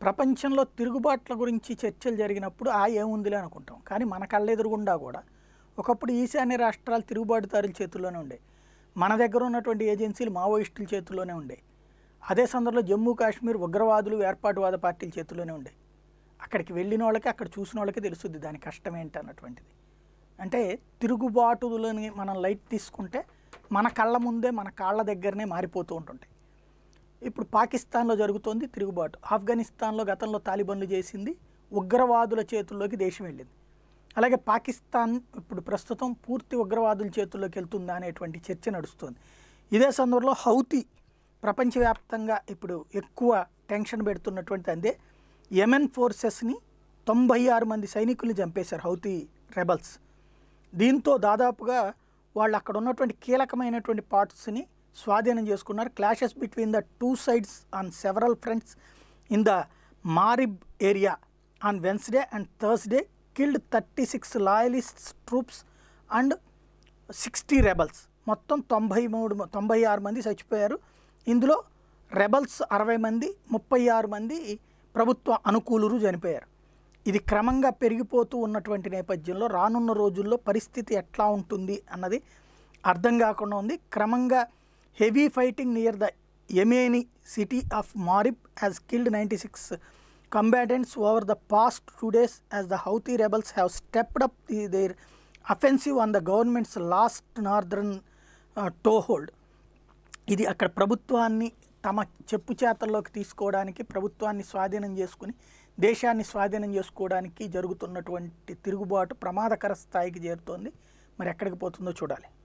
ప్రపంచంలో తిరుగుబాట్ల గురించి చర్చలు జరిగినప్పుడు ఆ ఏముందిలే అనుకుంటాం కానీ మన కళ్ళెదురుగుండా కూడా ఒకప్పుడు ఈశాన్య రాష్ట్రాలు తిరుగుబాటుదారుల చేతుల్లోనే ఉండే మన దగ్గర ఉన్నటువంటి ఏజెన్సీలు మావోయిస్టుల చేతుల్లోనే ఉండే అదే సందర్భంలో జమ్మూ కాశ్మీర్ ఉగ్రవాదులు ఏర్పాటువాద పార్టీల చేతుల్లోనే ఉండే అక్కడికి వెళ్ళిన వాళ్ళకి అక్కడ చూసిన వాళ్ళకి తెలుస్తుంది దాని కష్టం ఏంటి అన్నటువంటిది అంటే తిరుగుబాటులని మనం లైట్ తీసుకుంటే మన కళ్ళ ముందే మన కాళ్ళ దగ్గరనే మారిపోతూ ఉంటుంటాయి ఇప్పుడు పాకిస్తాన్లో జరుగుతోంది తిరుగుబాటు ఆఫ్ఘనిస్తాన్లో గతంలో తాలిబన్లు చేసింది ఉగ్రవాదుల చేతుల్లోకి దేశం వెళ్ళింది అలాగే పాకిస్తాన్ ఇప్పుడు ప్రస్తుతం పూర్తి ఉగ్రవాదుల చేతుల్లోకి వెళ్తుందా అనేటువంటి చర్చ నడుస్తుంది ఇదే సందర్భంలో హౌతీ ప్రపంచవ్యాప్తంగా ఇప్పుడు ఎక్కువ టెన్షన్ పెడుతున్నటువంటి అందే యెమెన్ ఫోర్సెస్ని తొంభై ఆరు మంది సైనికుల్ని చంపేశారు హౌతీ రెబల్స్ దీంతో దాదాపుగా వాళ్ళు అక్కడ ఉన్నటువంటి కీలకమైనటువంటి పార్ట్స్ని స్వాధీనం చేసుకున్నారు clashes between the two sides on several fronts in the Marib area on Wednesday and Thursday killed thirty six loyalist troops and sixty rebels మొత్తం తొంభై మూడు తొంభై ఆరు మంది చచ్చిపోయారు ఇందులో రెబల్స్ అరవై మంది ముప్పై ఆరు మంది ప్రభుత్వ అనుకూలురు చనిపోయారు ఇది క్రమంగా పెరిగిపోతూ ఉన్నటువంటి నేపథ్యంలో రానున్న రోజుల్లో పరిస్థితి ఎట్లా ఉంటుంది అన్నది అర్థం కాకుండా ఉంది క్రమంగా heavy fighting near the Yemeni city of Marib has killed ninety six combatants over the past two days as the Houthi rebels have stepped up their offensive on the government's last northern toehold ఇది అక్కడ ప్రభుత్వాన్ని తమ చెప్పు చేతల్లోకి తీసుకోవడానికి ప్రభుత్వాన్ని స్వాధీనం చేసుకుని దేశాన్ని స్వాధీనం చేసుకోవడానికి జరుగుతున్నటువంటి తిరుగుబాటు ప్రమాదకర స్థాయికి చేరుతోంది మరి ఎక్కడికి పోతుందో చూడాలి